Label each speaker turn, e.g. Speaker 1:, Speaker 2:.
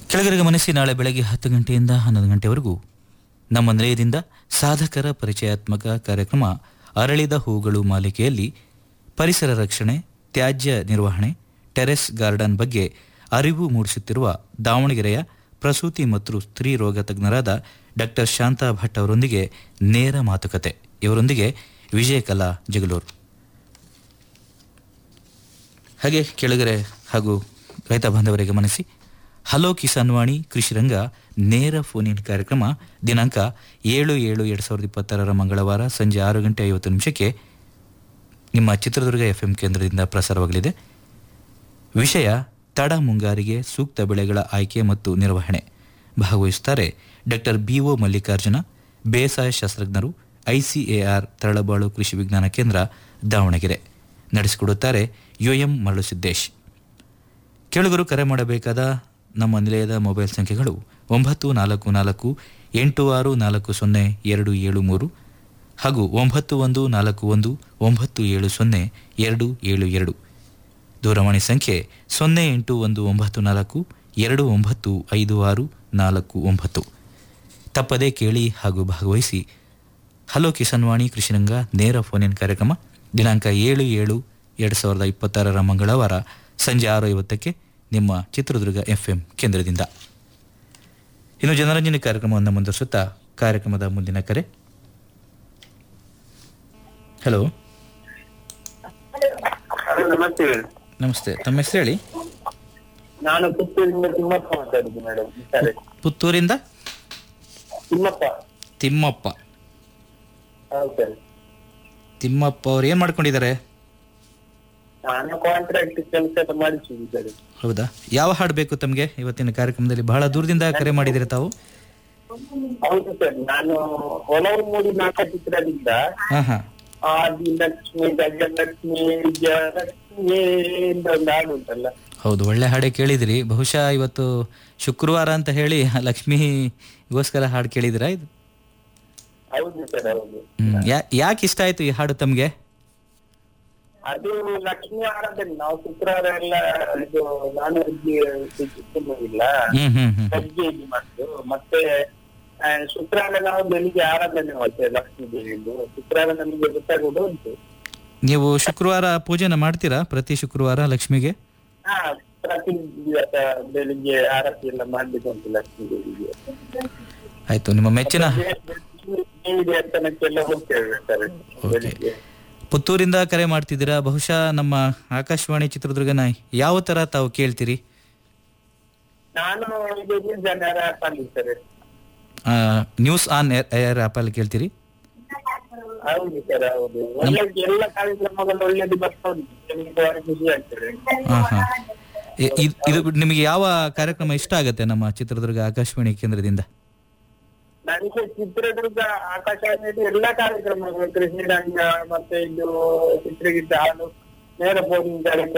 Speaker 1: ಕೆಳಗಡೆ ಗಮನಿಸಿ ನಾಳೆ ಬೆಳಗ್ಗೆ ಹತ್ತು ಗಂಟೆಯಿಂದ ಹನ್ನೊಂದು ಗಂಟೆವರೆಗೂ ನಮ್ಮ ನಿಲಯದಿಂದ ಸಾಧಕರ ಪರಿಚಯಾತ್ಮಕ ಕಾರ್ಯಕ್ರಮ ಅರಳಿದ ಹೂಗಳು ಮಾಲಿಕೆಯಲ್ಲಿ ಪರಿಸರ ರಕ್ಷಣೆ ತ್ಯಾಜ್ಯ ನಿರ್ವಹಣೆ ಟೆರೆಸ್ ಗಾರ್ಡನ್ ಬಗ್ಗೆ ಅರಿವು ಮೂಡಿಸುತ್ತಿರುವ ದಾವಣಗೆರೆಯ ಪ್ರಸೂತಿ ಮತ್ತು ಸ್ತ್ರೀ ರೋಗ ತಜ್ಞರಾದ ಡಾಕ್ಟರ್ ಶಾಂತಾ ಭಟ್ ಅವರೊಂದಿಗೆ ನೇರ ಮಾತುಕತೆ ಇವರೊಂದಿಗೆ ವಿಜಯಕಲಾ ಜಗಲೂರು ಹಾಗೆ ಕೆಳಗರೆ ಹಾಗೂ ರೈತ ಬಾಂಧವರೇ ಗಮನಿಸಿ ಹಲೋ ಕಿಸಾನ್ ವಾಣಿ ಕೃಷಿರಂಗ ನೇರ ಫೋನ್ ಇನ್ ಕಾರ್ಯಕ್ರಮ ದಿನಾಂಕ ಏಳು ಏಳು ಎರಡು ಸಾವಿರದ ಇಪ್ಪತ್ತಾರರ ಮಂಗಳವಾರ ಸಂಜೆ ಆರು ಗಂಟೆ ಐವತ್ತು ನಿಮಿಷಕ್ಕೆ ನಿಮ್ಮ ಚಿತ್ರದುರ್ಗ ಎಫ್ ಎಂ ಕೇಂದ್ರದಿಂದ ಪ್ರಸಾರವಾಗಲಿದೆ ವಿಷಯ ತಡ ಮುಂಗಾರಿಗೆ ಸೂಕ್ತ ಬೆಳೆಗಳ ಆಯ್ಕೆ ಮತ್ತು ನಿರ್ವಹಣೆ ಭಾಗವಹಿಸುತ್ತಾರೆ ಡಾಕ್ಟರ್ ಬಿ ಒ ಮಲ್ಲಿಕಾರ್ಜುನ ಬೇಸಾಯ ಶಾಸ್ತ್ರಜ್ಞರು ಐಸಿಎಆರ್ ತರಳಬಾಳು ಕೃಷಿ ವಿಜ್ಞಾನ ಕೇಂದ್ರ ದಾವಣಗೆರೆ ನಡೆಸಿಕೊಡುತ್ತಾರೆ ಯುಎಂ ಮರಳುಸಿದ್ದೇಶ್ ಕೇಳುಗರು ಕರೆ ಮಾಡಬೇಕಾದ ನಮ್ಮ ನಿಲಯದ ಮೊಬೈಲ್ ಸಂಖ್ಯೆಗಳು ಒಂಬತ್ತು ನಾಲ್ಕು ನಾಲ್ಕು ಎಂಟು ಆರು ನಾಲ್ಕು ಸೊನ್ನೆ ಎರಡು ಏಳು ಮೂರು ಹಾಗೂ ಒಂಬತ್ತು ಒಂದು ನಾಲ್ಕು ಒಂದು ಒಂಬತ್ತು ಏಳು ಸೊನ್ನೆ ಎರಡು ಏಳು ಎರಡು ದೂರವಾಣಿ ಸಂಖ್ಯೆ ಸೊನ್ನೆ ಎಂಟು ಒಂದು ಒಂಬತ್ತು ನಾಲ್ಕು ಎರಡು ಒಂಬತ್ತು ಐದು ಆರು ನಾಲ್ಕು ಒಂಬತ್ತು ತಪ್ಪದೇ ಕೇಳಿ ಹಾಗೂ ಭಾಗವಹಿಸಿ ಹಲೋ ಕಿಸಾನ್ ವಾಣಿ ಕೃಷಿರಂಗ ನೇರ ಫೋನ್ ಇನ್ ಕಾರ್ಯಕ್ರಮ ದಿನಾಂಕ ಏಳು ಏಳು ಎರಡು ಸಾವಿರದ ಇಪ್ಪತ್ತಾರರ ಮಂಗಳವಾರ ಸಂಜೆ ಆರು ಐವತ್ತಕ್ಕೆ ನಿಮ್ಮ ಚಿತ್ರದುರ್ಗ ಎಫ್ ಎಂ ಕೇಂದ್ರದಿಂದ ಇನ್ನು ಜನರಂಜನೆ ಕಾರ್ಯಕ್ರಮವನ್ನು ಮುಂದುವರಿಸುತ್ತಾ ಕಾರ್ಯಕ್ರಮದ ಮುಂದಿನ ಕರೆ ಹಲೋ
Speaker 2: ಹಲೋ ನಮಸ್ತೆ
Speaker 1: ನಮಸ್ತೆ ತಮ್ಮ ಹೆಸರು ಹೇಳಿ
Speaker 2: ನಾನು ಪುತ್ತೂರಿಂದ ತಿಮ್ಮಪ್ಪ ಮಾತಾಡುದು ಮೇಡಮ್ ಸರಿ
Speaker 1: ಪುತ್ತೂರಿಂದ
Speaker 2: ತಿಮ್ಮಪ್ಪ
Speaker 1: ತಿಮ್ಮಪ್ಪ
Speaker 2: ಹೌದು ಸರ್
Speaker 1: ತಿಮ್ಮಪ್ಪ ಅವ್ರು ಏನು ಮಾಡ್ಕೊಂಡಿದ್ದಾರೆ
Speaker 2: ನಾನು ಕಾಂಟ್ರಾಕ್ಟ್ ಕೆಲಸ ಮಾಡಿಸಿದ್ದು ಸರ್
Speaker 1: ಹೌದಾ ಯಾವ ಹಾಡು ಬೇಕು ತಮಗೆ ಇವತ್ತಿನ ಕಾರ್ಯಕ್ರಮದಲ್ಲಿ ಬಹಳ ದೂರದಿಂದ ಕರೆ ಮಾಡಿದ್ದೀರಿ ತಾವು
Speaker 2: ಹೌದು ಸರ್ ನಾನು ಒಲವು ಮೂಡಿ ನಾಲ್ಕ ಚಿತ್ರದಿಂದ
Speaker 1: ಹಾಂ ಹಾಂ
Speaker 2: ಆದಿ ಲಕ್ಷ್ಮಿ ಗಜಲಕ್ಷ್ಮಿ ವಿಜಯಲಕ್ಷ್ಮಿ ಅಂತ ಒಂದು ಹಾಡು ಉಂಟಲ್ಲ
Speaker 1: ಹೌದು ಒಳ್ಳೆ ಹಾಡೇ ಕೇಳಿದಿರಿ ಬಹುಶಃ ಇವತ್ತು ಶುಕ್ರವಾರ ಅಂತ ಹೇಳಿ ಲಕ್ಷ್ಮಿಗೋಸ್ಕರ ಹಾಡು ಕೇಳಿದಿರಾ ಇದು
Speaker 2: ಹೌದು ಸರ್ ಹೌದು
Speaker 1: ಹ್ಮ್. ಯಾ ಯಾಕೆ ಇಷ್ಟ ಆಯ್ತು ಈ ಹಾಡು ತಮಗೆ
Speaker 2: ಅದು ಲಕ್ಷ್ಮಿ ಆರಾಧನೆ ನಾವು ಶುಕ್ರವಾರ ಎಲ್ಲ ಇದು ನಾನು ತಿನ್ನುವುದಿಲ್ಲ
Speaker 1: ಹ್ಮ್ ಹ್ಮ್ ಹ್ಮ್
Speaker 2: ಸಜ್ಜೆ ಇದು ಮಾಡುದು ಮತ್ತೆ ಆ, ಶುಕ್ರವಾರ ನಾವು ಬೆಳಿಗ್ಗೆ ಆರಾಧನೆ ಮಾಡ್ತೇವೆ ಲಕ್ಷ್ಮೀ ದೇವಿದು ಶುಕ್ರವಾರ ನಮಗೆ ಗೊತ್ತಾಗೋದು ಉಂಟು
Speaker 1: ನೀವು ಶುಕ್ರವಾರ ಪೂಜೆನ ಮಾಡ್ತೀರಾ ಪ್ರತಿ ಶುಕ್ರವಾರ ಲಕ್ಷ್ಮಿಗೆ
Speaker 2: ಹಾ ಪ್ರತಿ ದಿವಸ ಬೆಳಿಗ್ಗೆ ಆರತಿ ಎಲ್ಲ ಮಾಡ್ಲಿಕ್ಕೆ ಉಂಟು ಲಕ್ಷ್ಮೀ ದೇವಿಗೆ
Speaker 1: ಆಯ್ತು ನಿಮ್ಮ ಮೆಚ್ಚಿನ
Speaker 2: ದೇವಿ ದೇವಸ್ಥಾನಕ್ಕೆಲ್ಲ ಹೋಗ್ತೇವೆ ಸರ್ ಬೆಳಿಗ್ಗೆ
Speaker 1: ಪುತ್ತೂರಿಂದ ಕರೆ ಮಾಡ್ತಿದ್ದೀರಾ ಬಹುಶಃ ನಮ್ಮ ಆಕಾಶವಾಣಿ ಚಿತ್ರದುರ್ಗನ ಯಾವ ತರ ತಾವು ಕೇಳ್ತೀರಿ
Speaker 2: ನಾನು ಇದು ಜನರ ಅಲ್ಲಿ ಸರ್
Speaker 1: ಆ, ನ್ಯೂಸ್ ಆನ್ ಏರ್ ಏರ್ ಆ್ಯಪಲ್ಲಿ ಕೇಳ್ತೀರಿ
Speaker 2: ಹೌದು ಸರ್ ಹೌದು ಒಳ್ಳೆ ಎಲ್ಲ ಕಾರ್ಯಕ್ರಮಗಳು ಒಳ್ಳೇದು ಬರ್ತಾ ಉಂಟು ನಮ್ಗೆ ಬಹಳ ಖುಷಿ ಆಗ್ತದೆ
Speaker 1: ಹಾಂ ಹಾಂ ಇದು ನಿಮಗೆ ಯಾವ ಕಾರ್ಯಕ್ರಮ ಇಷ್ಟ ಆಗುತ್ತೆ ನಮ್ಮ ಚಿತ್ರದುರ್ಗ ಆಕಾಶವಾಣಿ ಕೇಂದ್ರದಿಂದ
Speaker 2: ನನಗೆ ಚಿತ್ರದುರ್ಗ ಆಕಾಶವಾಣಿಯಲ್ಲಿ ಎಲ್ಲಾ ಕಾರ್ಯಕ್ರಮಗಳು ಕೃಷಿ ರಂಗ ಮತ್ತೆ ಇದು ಚಿತ್ರಗೀತೆ ಹಾಡು ನೇರ ಫೋನ್ ಕಾರ್ಯಕ್ರಮ